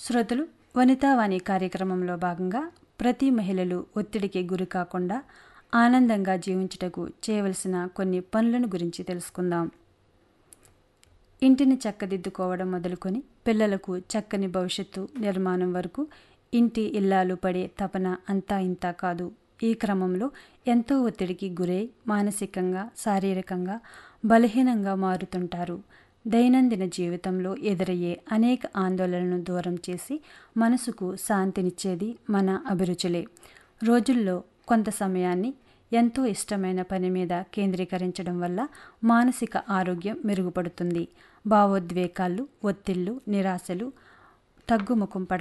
శ్రోతలు వనితావాణి కార్యక్రమంలో భాగంగా ప్రతి మహిళలు ఒత్తిడికి గురి కాకుండా ఆనందంగా జీవించుటకు చేయవలసిన కొన్ని పనులను గురించి తెలుసుకుందాం ఇంటిని చక్కదిద్దుకోవడం మొదలుకొని పిల్లలకు చక్కని భవిష్యత్తు నిర్మాణం వరకు ఇంటి ఇల్లాలు పడే తపన అంతా ఇంతా కాదు ఈ క్రమంలో ఎంతో ఒత్తిడికి గురై మానసికంగా శారీరకంగా బలహీనంగా మారుతుంటారు దైనందిన జీవితంలో ఎదురయ్యే అనేక ఆందోళనలను దూరం చేసి మనసుకు శాంతినిచ్చేది మన అభిరుచులే రోజుల్లో కొంత సమయాన్ని ఎంతో ఇష్టమైన పని మీద కేంద్రీకరించడం వల్ల మానసిక ఆరోగ్యం మెరుగుపడుతుంది భావోద్వేగాలు ఒత్తిళ్లు నిరాశలు తగ్గుముఖం పడతాయి